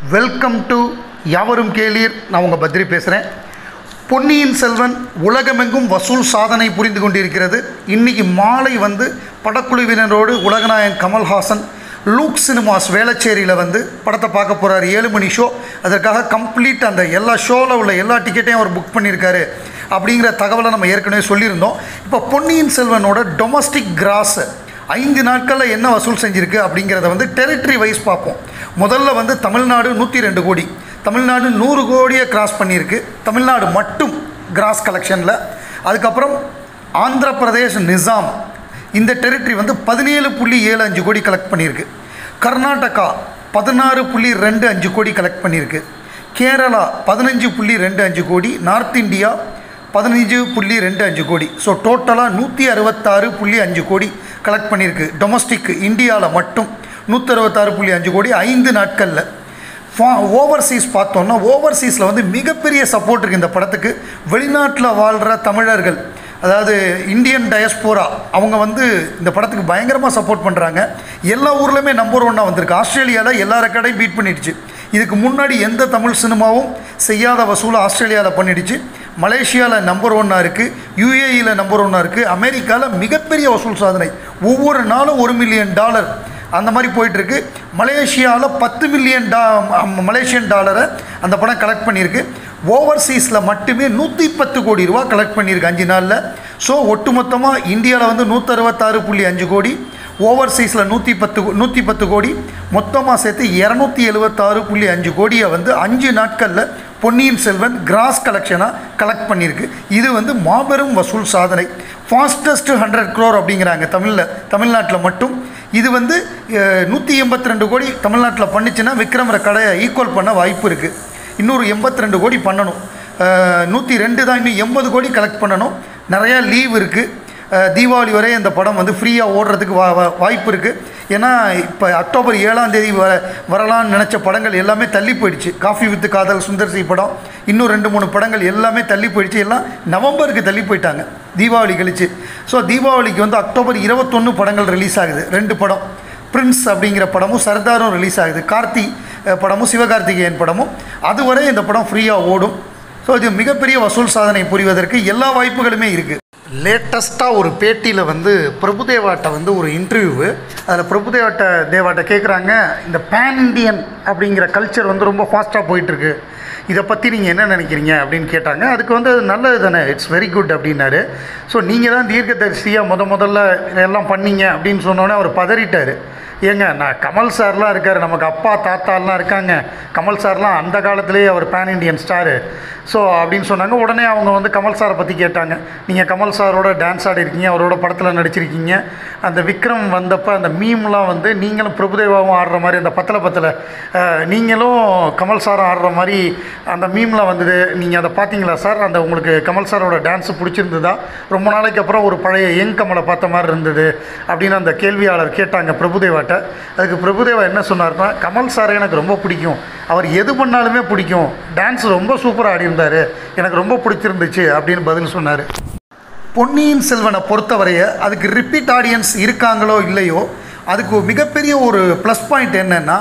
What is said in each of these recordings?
welcome to யாவரும் கேளீர் நான் உங்கள் பத்ரி பேசுகிறேன் பொன்னியின் செல்வன் உலகமெங்கும் வசூல் சாதனை புரிந்து கொண்டிருக்கிறது இன்னைக்கு மாலை வந்து படக்குழுவினரோடு உலகநாயகன் கமல்ஹாசன் லூக் சினிமாஸ் வேளச்சேரியில் வந்து படத்தை பார்க்க போகிறார் ஏழு மணி ஷோ அதற்காக கம்ப்ளீட் அந்த எல்லா ஷோவில் உள்ள எல்லா டிக்கெட்டையும் அவர் புக் பண்ணியிருக்காரு அப்படிங்கிற தகவலை நம்ம ஏற்கனவே சொல்லியிருந்தோம் இப்போ பொன்னியின் செல்வனோட டொமஸ்டிக் கிராஸ் ஐந்து நாட்களில் என்ன வசூல் செஞ்சுருக்கு அப்படிங்கிறத வந்து டெரிட்டரி வைஸ் பார்ப்போம் முதல்ல வந்து தமிழ்நாடு நூற்றி ரெண்டு கோடி தமிழ்நாடு நூறு கோடியை கிராஸ் பண்ணியிருக்கு தமிழ்நாடு மட்டும் கிராஸ் கலெக்ஷனில் அதுக்கப்புறம் ஆந்திர பிரதேஷ் நிசாம் இந்த டெரிட்டரி வந்து பதினேழு புள்ளி ஏழு அஞ்சு கோடி கலெக்ட் பண்ணியிருக்கு கர்நாடகா பதினாறு புள்ளி ரெண்டு அஞ்சு கோடி கலெக்ட் பண்ணியிருக்கு கேரளா பதினஞ்சு புள்ளி ரெண்டு அஞ்சு கோடி நார்த் இந்தியா பதினஞ்சு புள்ளி ரெண்டு அஞ்சு கோடி ஸோ டோட்டலாக நூற்றி அறுபத்தாறு புள்ளி அஞ்சு கோடி கலெக்ட் பண்ணியிருக்கு டொமஸ்டிக் இந்தியாவில் மட்டும் நூற்றி அறுபத்தாறு புள்ளி அஞ்சு கோடி ஐந்து நாட்களில் ஃபா ஓவர்சீஸ் பார்த்தோன்னா ஓவர்சீஸில் வந்து மிகப்பெரிய சப்போர்ட் இருக்குது இந்த படத்துக்கு வெளிநாட்டில் வாழ்கிற தமிழர்கள் அதாவது இந்தியன் டயஸ்போரா அவங்க வந்து இந்த படத்துக்கு பயங்கரமாக சப்போர்ட் பண்ணுறாங்க எல்லா ஊர்லேயுமே நம்பர் ஒன்னாக வந்திருக்கு ஆஸ்திரேலியாவில் எல்லா ரெக்கார்டையும் பீட் பண்ணிடுச்சு இதுக்கு முன்னாடி எந்த தமிழ் சினிமாவும் செய்யாத வசூலை ஆஸ்திரேலியாவில் பண்ணிடுச்சு மலேசியாவில் நம்பர் ஒன்னாக இருக்குது யூஏஇயில் நம்பர் ஒன்னாக இருக்குது அமெரிக்காவில் மிகப்பெரிய வசூல் சாதனை ஒவ்வொரு நாளும் ஒரு மில்லியன் டாலர் அந்த மாதிரி போயிட்டுருக்கு மலேசியாவில் பத்து மில்லியன் டா மலேசியன் டாலரை அந்த படம் கலெக்ட் பண்ணியிருக்கு ஓவர்சீஸில் மட்டுமே நூற்றி பத்து கோடி ரூபா கலெக்ட் பண்ணியிருக்கு அஞ்சு நாளில் ஸோ ஒட்டுமொத்தமாக இந்தியாவில் வந்து நூற்றறுபத்தாறு புள்ளி அஞ்சு கோடி ஓவர்சீஸில் நூற்றி பத்து நூற்றி பத்து கோடி மொத்தமாக சேர்த்து இரநூத்தி எழுபத்தாறு புள்ளி அஞ்சு கோடியை வந்து அஞ்சு நாட்களில் பொன்னியின் செல்வன் கிராஸ் கலெக்ஷனாக கலெக்ட் பண்ணியிருக்கு இது வந்து மாபெரும் வசூல் சாதனை ஃபாஸ்டஸ்ட் ஹண்ட்ரட் க்ரோர் அப்படிங்கிறாங்க தமிழில் தமிழ்நாட்டில் மட்டும் இது வந்து நூற்றி எண்பத்தி ரெண்டு கோடி தமிழ்நாட்டில் பண்ணிச்சுன்னா விக்ரம் ரெக்கார்டை ஈக்குவல் பண்ண வாய்ப்பு இருக்குது இன்னொரு எண்பத்தி ரெண்டு கோடி பண்ணணும் நூற்றி ரெண்டு தான் இன்னும் எண்பது கோடி கலெக்ட் பண்ணணும் நிறையா லீவ் இருக்குது தீபாவளி வரை இந்த படம் வந்து ஃப்ரீயாக ஓடுறதுக்கு வா வா- வாய்ப்பு இருக்குது ஏன்னா இப்போ அக்டோபர் ஏழாம் தேதி வர வரலாம்னு நினச்ச படங்கள் எல்லாமே தள்ளி போயிடுச்சு காஃபி வித் காதல் சுந்தர் சி படம் இன்னும் ரெண்டு மூணு படங்கள் எல்லாமே தள்ளி போயிடுச்சு எல்லாம் நவம்பருக்கு தள்ளி போயிட்டாங்க தீபாவளி கழிச்சு ஸோ தீபாவளிக்கு வந்து அக்டோபர் இருபத்தொன்று படங்கள் ரிலீஸ் ஆகுது ரெண்டு படம் பிரின்ஸ் அப்படிங்கிற படமும் சர்தாரும் ரிலீஸ் ஆகுது கார்த்தி அஹ், படமும் சிவகார்த்திகேயன் படமும் அதுவரை இந்த படம் ஃப்ரீயாக ஓடும் ஸோ இது மிகப்பெரிய வசூல் சாதனை புரிவதற்கு எல்லா வாய்ப்புகளுமே இருக்குது லேட்டஸ்ட்டாக ஒரு பேட்டியில் வந்து பிரபுதேவாட்ட வந்து ஒரு இன்டர்வியூவு அதில் பிரபுதேவாட்ட தேவாட்ட கேட்குறாங்க இந்த பேன் இண்டியன் அப்படிங்கிற கல்ச்சர் வந்து ரொம்ப ஃபாஸ்ட்டாக போயிட்டுருக்கு இதை பற்றி நீங்கள் என்ன நினைக்கிறீங்க அப்படின்னு கேட்டாங்க அதுக்கு வந்து அது நல்லது தானே இட்ஸ் வெரி குட் அப்படின்னாரு ஸோ நீங்கள் தான் தீர்க்கதரிசியாக முத முதல்ல இதெல்லாம் பண்ணீங்க அப்படின்னு சொன்னோன்னே அவர் பதறிட்டார் ஏங்க நான் கமல் சார்லாம் இருக்கார் நமக்கு அப்பா தாத்தாலாம் இருக்காங்க கமல் சார்லாம் அந்த காலத்திலேயே அவர் பேன் இண்டியன் ஸ்டாரு ஸோ அப்படின்னு சொன்னாங்க உடனே அவங்க வந்து கமல் சாரை பற்றி கேட்டாங்க நீங்கள் கமல் சாரோட டான்ஸ் ஆடிருக்கீங்க அவரோட படத்தில் நடிச்சிருக்கீங்க அந்த விக்ரம் வந்தப்போ அந்த மீம்லாம் வந்து நீங்களும் பிரபுதேவாவும் ஆடுற மாதிரி அந்த பத்தலை பத்தலை அஹ், நீங்களும் கமல் சாரும் ஆடுற மாதிரி அந்த மீம்லாம் வந்தது நீங்கள் அதை பார்த்தீங்களா சார் அந்த உங்களுக்கு கமல் சாரோட டான்ஸு பிடிச்சிருந்ததா ரொம்ப நாளைக்கு அப்புறம் ஒரு பழைய யங் கமலை பார்த்த மாதிரி இருந்தது அப்படின்னு அந்த கேள்வியாளர் கேட்டாங்க பிரபுதேவாட்ட அதுக்கு பிரபுதேவா என்ன சொன்னார்னா கமல் சார் எனக்கு ரொம்ப பிடிக்கும் அவர் எது பண்ணாலுமே பிடிக்கும் டான்ஸ் ரொம்ப சூப்பராக ஆடி இருந்தார் எனக்கு ரொம்ப பிடிச்சிருந்துச்சு அப்படின்னு பதில் சொன்னார் பொன்னியின் செல்வனை பொறுத்தவரைய அதுக்கு ரிப்பீட் ஆடியன்ஸ் இருக்காங்களோ இல்லையோ அதுக்கு ஒரு மிகப்பெரிய ஒரு ப்ளஸ் பாயிண்ட் என்னென்னா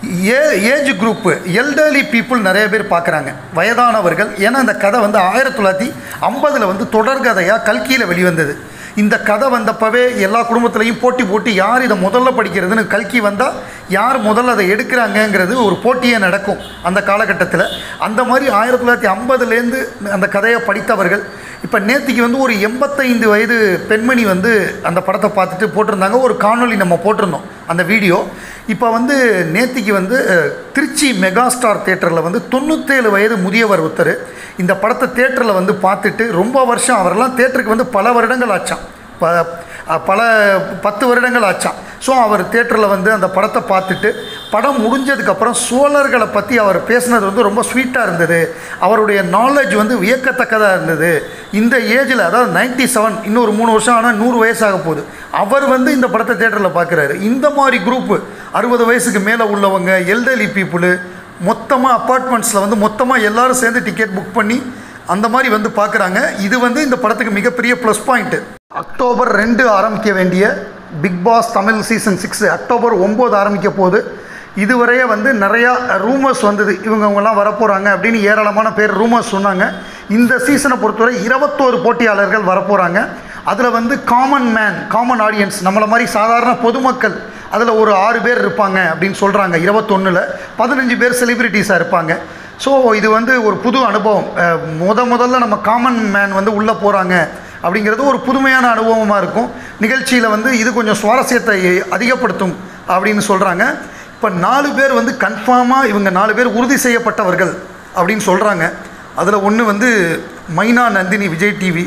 a age group elderly people நிறைய பேர் பார்க்குறாங்க வயதானவர்கள் ஏன்னா இந்த கதை வந்து ஆயிரத்தி தொள்ளாயிரத்தி ஐம்பதில் வந்து தொடர்கதையாக கல்கியில் வெளிவந்தது இந்த கதை வந்தப்பவே எல்லா குடும்பத்துலேயும் போட்டி போட்டு யார் இதை முதல்ல படிக்கிறதுன்னு கல்கி வந்தால் யார் முதல்ல அதை எடுக்கிறாங்கங்கிறது ஒரு போட்டியே நடக்கும் அந்த காலகட்டத்தில் அந்த மாதிரி ஆயிரத்தி தொள்ளாயிரத்தி ஐம்பதுலேருந்து அந்த கதையை படித்தவர்கள் இப்போ நேத்திக்கு வந்து ஒரு எண்பத்தைந்து வயது பெண்மணி வந்து அந்த படத்தை பார்த்துட்டு போட்டிருந்தாங்க ஒரு காணொளி நம்ம போட்டிருந்தோம் அந்த வீடியோ இப்போ வந்து நேத்திக்கு வந்து அஹ், திருச்சி மெகா ஸ்டார் தேட்டரில் வந்து தொண்ணூற்றேழு வயது முதியவர் ஒருத்தர் இந்த படத்தை தேட்டரில் வந்து பார்த்துட்டு ரொம்ப வருஷம் அவரெல்லாம் தேட்டருக்கு வந்து பல வருடங்கள் ஆச்சாம் ப அஹ், பல பத்து வருடங்கள் ஆச்சாம் ஸோ அவர் தேட்டரில் வந்து அந்த படத்தை பார்த்துட்டு படம் முடிஞ்சதுக்கப்புறம் சோழர்களை பற்றி அவர் பேசுனது வந்து ரொம்ப ஸ்வீட்டாக இருந்தது அவருடைய நாலேஜ் வந்து வியக்கத்தக்கதாக இருந்தது இந்த ஏஜில் அதாவது நைன்டி செவன் இன்னொரு மூணு வருஷம் ஆனால் நூறு வயசாக போகுது அவர் வந்து இந்த படத்தை தேட்டரில் பார்க்குறாரு இந்த மாதிரி குரூப்பு அறுபது வயசுக்கு மேலே உள்ளவங்க எல்டர்லி பீப்புளு மொத்தமாக அப்பார்ட்மெண்ட்ஸில் வந்து மொத்தமாக எல்லாரும் சேர்ந்து டிக்கெட் புக் பண்ணி அந்த மாதிரி வந்து பார்க்குறாங்க இது வந்து இந்த படத்துக்கு மிகப்பெரிய ப்ளஸ் பாயிண்ட்டு அக்டோபர் ரெண்டு ஆரம்பிக்க வேண்டிய Bigg Boss Tamil season six October ஒம்பது ஆரம்பிக்க போகுது இதுவரையே வந்து நிறையா ரூமர்ஸ் வந்தது இவங்க இவங்கெல்லாம் வரப்போகிறாங்க அப்படின்னு ஏராளமான பேர் ரூமர்ஸ் சொன்னாங்க இந்த சீசனை பொறுத்தவரை இருபத்தோரு போட்டியாளர்கள் வரப்போகிறாங்க அதில் வந்து காமன் மேன் காமன் ஆடியன்ஸ் நம்மளை மாதிரி சாதாரண பொதுமக்கள் அதில் ஒரு ஆறு பேர் இருப்பாங்க அப்படின்னு சொல்கிறாங்க இருபத்தொன்னில் பதினஞ்சு பேர் செலிப்ரிட்டிஸாக இருப்பாங்க ஸோ இது வந்து ஒரு புது அனுபவம் அஹ், முத முதல்ல நம்ம காமன் மேன் வந்து உள்ளே போகிறாங்க அப்படிங்கிறது ஒரு புதுமையான அனுபவமாக இருக்கும் நிகழ்ச்சியில் வந்து இது கொஞ்சம் சுவாரஸ்யத்தை அதிகப்படுத்தும் அப்படின்னு சொல்கிறாங்க இப்போ நாலு பேர் வந்து கன்ஃபார்மாக இவங்க நாலு பேர் உறுதி செய்யப்பட்டவர்கள் அப்படின்னு சொல்கிறாங்க அதில் ஒன்று வந்து மைனா நந்தினி விஜய் டிவி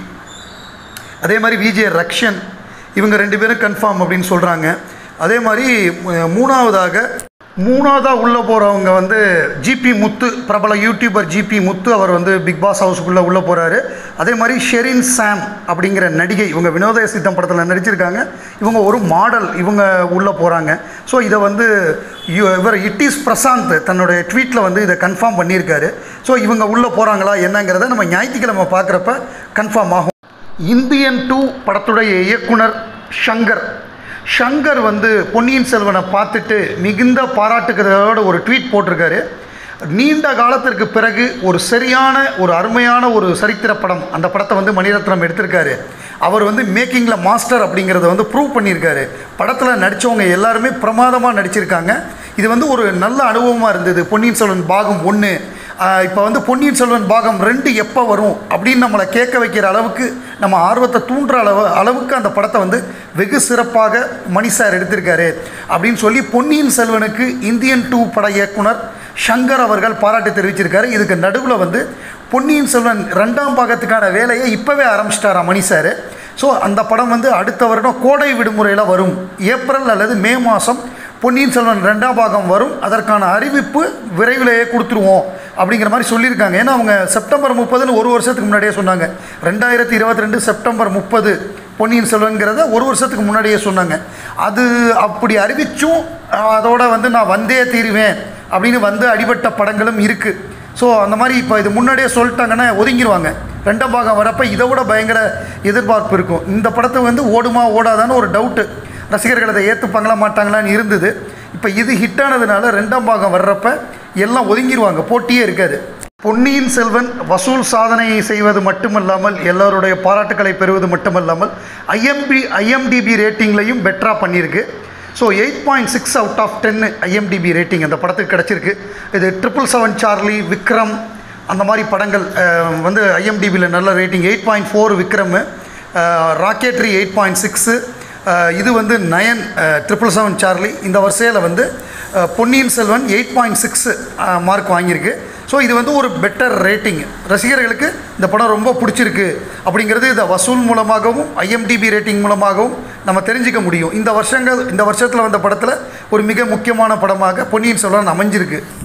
அதே மாதிரி விஜே ரக்ஷன் இவங்க ரெண்டு பேரும் கன்ஃபார்ம் அப்படின்னு சொல்கிறாங்க அதே மாதிரி மு- மூணாவதாக மூணாவதாக உள்ளே போகிறவங்க வந்து ஜிபி முத்து பிரபல யூடியூபர் ஜிபி முத்து அவர் வந்து பிக் பாஸ் ஹவுஸுக்குள்ளே உள்ளே போகிறாரு அதே மாதிரி ஷெரின் சாம் அப்படிங்கிற நடிகை இவங்க வினோத சித்தம் படத்தில் நடிச்சிருக்காங்க இவங்க ஒரு மாடல் இவங்க உள்ளே போகிறாங்க ஸோ இதை வந்து யு- இவர் இட்டிஸ் பிரசாந்த் தன்னுடைய ட்வீட்டில் வந்து இதை கன்ஃபார்ம் பண்ணியிருக்காரு ஸோ இவங்க உள்ளே போகிறாங்களா என்னங்கிறத நம்ம ஞாயிற்றுக்கிழமை பார்க்குறப்ப கன்ஃபார்ம் ஆகும் இந்தியன் டூ படத்துடைய இயக்குனர் ஷங்கர் ஷங்கர் வந்து பொன்னியின் செல்வனை பார்த்துட்டு மிகுந்த பாராட்டுகிறதோட ஒரு ட்வீட் போட்டிருக்காரு நீண்ட காலத்திற்கு பிறகு ஒரு சரியான ஒரு அருமையான ஒரு சரித்திர படம் அந்த படத்தை வந்து மணிரத்னம் எடுத்திருக்காரு அவர் வந்து மேக்கிங்கில் மாஸ்டர் அப்படிங்கிறத வந்து ப்ரூவ் பண்ணியிருக்காரு படத்தில் நடித்தவங்க எல்லாருமே பிரமாதமாக நடிச்சிருக்காங்க இது வந்து ஒரு நல்ல அனுபவமாக இருந்தது பொன்னியின் செல்வன் பாகம் ஒன்று இப்போ வந்து பொன்னியின் செல்வன் பாகம் ரெண்டு எப்போ வரும் அப்படின்னு நம்மளை கேட்க வைக்கிற அளவுக்கு நம்ம ஆர்வத்தை தூண்டுற அளவு அளவுக்கு அந்த படத்தை வந்து வெகு சிறப்பாக மணி சார் எடுத்திருக்காரு அப்படின்னு சொல்லி பொன்னியின் செல்வனுக்கு இந்தியன் டூ பட இயக்குனர் ஷங்கர் அவர்கள் பாராட்டு தெரிவிச்சிருக்காரு இதுக்கு நடுவில் வந்து பொன்னியின் செல்வன் ரெண்டாம் பாகத்துக்கான வேலையை இப்போவே ஆரம்பிச்சிட்டாரா மணி சார் ஸோ அந்த படம் வந்து அடுத்த வருடம் கோடை விடுமுறையில் வரும் ஏப்ரல் அல்லது மே மாதம் பொன்னியின் செல்வன் ரெண்டாம் பாகம் வரும் அதற்கான அறிவிப்பு விரைவிலேயே கொடுத்துருவோம் அப்படிங்கிற மாதிரி சொல்லியிருக்காங்க ஏன்னா அவங்க செப்டம்பர் முப்பதுன்னு ஒரு வருஷத்துக்கு முன்னாடியே சொன்னாங்க ரெண்டாயிரத்தி இருபத்தி ரெண்டு செப்டம்பர் முப்பது பொன்னியின் செல்வன்கிறத ஒரு வருஷத்துக்கு முன்னாடியே சொன்னாங்க அது அப்படி அறிவிச்சும் அஹ், அதோட வந்து நான் வந்தே தீருவேன் அப்படின்னு வந்து அடிபட்ட படங்களும் இருக்குது ஸோ அந்த மாதிரி இப்போ இது முன்னாடியே சொல்லிட்டாங்கன்னா ஒதுங்கிடுவாங்க ரெண்டாம் பாகம் வரப்போ இதை விட பயங்கர எதிர்பார்ப்பு இருக்கும் இந்த படத்தை வந்து ஓடுமா ஓடாதான்னு ஒரு டவுட்டு ரசிகர்கள் அதை ஏற்றுப்பாங்களா மாட்டாங்களான்னு இருந்தது இப்போ இது ஹிட் ஆனதுனால ரெண்டாம் பாகம் வர்றப்ப எல்லாம் ஒதுங்கிடுவாங்க போட்டியே இருக்காது பொன்னியின் செல்வன் வசூல் சாதனையை செய்வது மட்டுமல்லாமல் எல்லாருடைய பாராட்டுக்களை பெறுவது மட்டுமல்லாமல் ஐஎம்பி ஐஎம்டிபி ரேட்டிங்லையும் பெட்டராக பண்ணியிருக்கு so eight point six out of டென்னு ஐஎம்டிபி ரேட்டிங் அந்த படத்துக்கு கிடச்சிருக்கு இது ட்ரிபிள் செவன் சார்லி விக்ரம் அந்த மாதிரி படங்கள் அஹ், வந்து ஐஎம்டிபியில் நல்ல rating eight point four Vikram Rocketry eight point six இது வந்து நயன் ட்ரிபிள் செவன் சார்லி இந்த வரிசையில் வந்து அஹ், Ponniyin Selvan eight point six mark வாங்கியிருக்கு ஸோ இது வந்து ஒரு பெட்டர் ரேட்டிங் ரசிகர்களுக்கு இந்த படம் ரொம்ப பிடிச்சிருக்கு அப்படிங்கிறது இந்த வசூல் மூலமாகவும் ஐஎம்டிபி ரேட்டிங் மூலமாகவும் நம்ம தெரிஞ்சுக்க முடியும் இந்த வருஷங்கள் இந்த வருஷத்தில் வந்த படத்தில் ஒரு மிக முக்கியமான படமாக பொன்னியின் செல்வன் அமைஞ்சிருக்கு